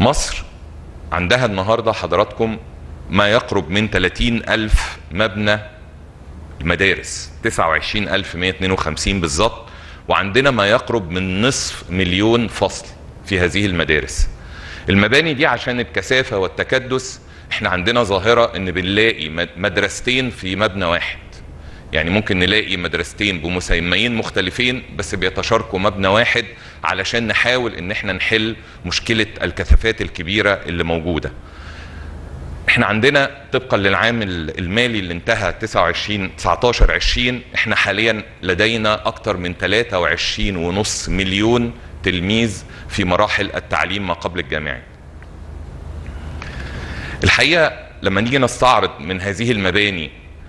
مصر عندها النهاردة حضراتكم ما يقرب من 30 ألف مبنى مدارس 29152 بالظبط وعندنا ما يقرب من نصف مليون فصل في هذه المدارس المباني دي عشان الكثافة والتكدس احنا عندنا ظاهرة ان بنلاقي مدرستين في مبنى واحد يعني ممكن نلاقي مدرستين بمسميين مختلفين بس بيتشاركوا مبنى واحد علشان نحاول ان احنا نحل مشكلة الكثافات الكبيرة اللي موجودة احنا عندنا طبقا للعام المالي اللي انتهى 29 19 20 احنا حاليا لدينا اكثر من 23 ونص مليون تلميذ في مراحل التعليم ما قبل الجامعي الحقيقه لما نيجي نستعرض من هذه المباني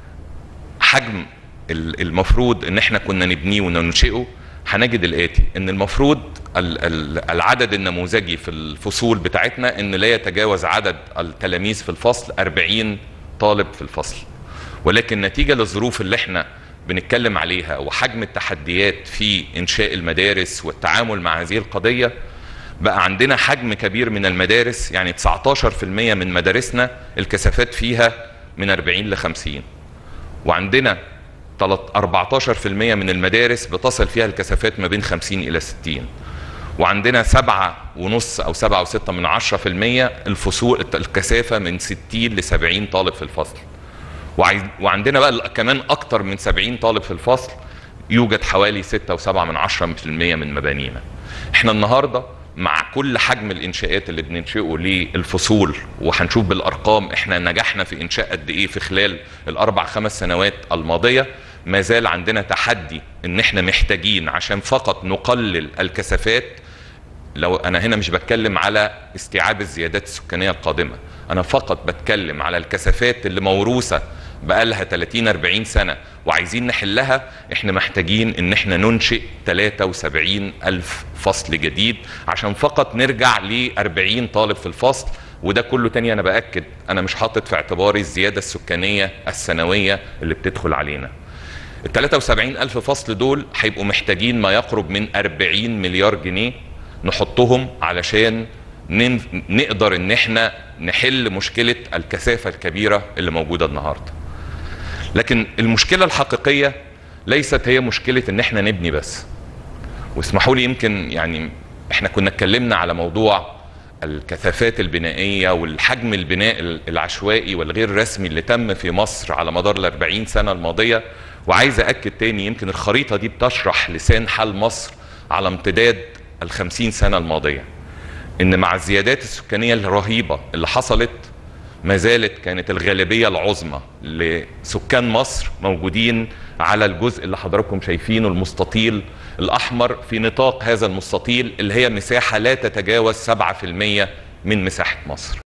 حجم المفروض ان احنا كنا نبنيه وننشئه هنجد الاتي ان المفروض العدد النموذجي في الفصول بتاعتنا ان لا يتجاوز عدد التلاميذ في الفصل 40 طالب في الفصل ولكن نتيجة للظروف اللي احنا بنتكلم عليها وحجم التحديات في انشاء المدارس والتعامل مع هذه القضية بقى عندنا حجم كبير من المدارس يعني 19% من مدارسنا الكثافات فيها من 40 ل 50 وعندنا 14% من المدارس بتصل فيها الكثافات ما بين 50 إلى 60 وعندنا سبعة ونص أو سبعة وستة من عشرة في المية الفصول الكثافة من 60 ل 70 طالب في الفصل وعندنا بقى كمان أكتر من 70 طالب في الفصل يوجد حوالي 6 وسبعة من عشرة في المية من مبانينا احنا النهاردة مع كل حجم الانشاءات اللي بننشئه للفصول وهنشوف بالارقام احنا نجحنا في انشاء قد ايه في خلال الاربع خمس سنوات الماضيه ما زال عندنا تحدي ان احنا محتاجين عشان فقط نقلل الكثافات لو انا هنا مش بتكلم على استيعاب الزيادات السكانيه القادمه انا فقط بتكلم على الكثافات اللي موروثه بقالها 30 40 سنه وعايزين نحلها احنا محتاجين ان احنا ننشئ 73 الف فصل جديد عشان فقط نرجع ل 40 طالب في الفصل وده كله تاني انا باكد انا مش حاطط في اعتباري الزياده السكانيه السنويه اللي بتدخل علينا ال 73 ألف فصل دول هيبقوا محتاجين ما يقرب من 40 مليار جنيه نحطهم علشان نقدر ان احنا نحل مشكلة الكثافة الكبيرة اللي موجودة النهاردة لكن المشكلة الحقيقية ليست هي مشكلة ان احنا نبني بس واسمحوا لي يمكن يعني احنا كنا اتكلمنا على موضوع الكثافات البنائية والحجم البناء العشوائي والغير رسمي اللي تم في مصر على مدار ال 40 سنة الماضية وعايز أكد تاني يمكن الخريطة دي بتشرح لسان حال مصر على امتداد ال 50 سنة الماضية إن مع الزيادات السكانية الرهيبة اللي حصلت ما زالت كانت الغالبية العظمى لسكان مصر موجودين على الجزء اللي حضراتكم شايفينه المستطيل الأحمر في نطاق هذا المستطيل اللي هي مساحة لا تتجاوز 7% من مساحة مصر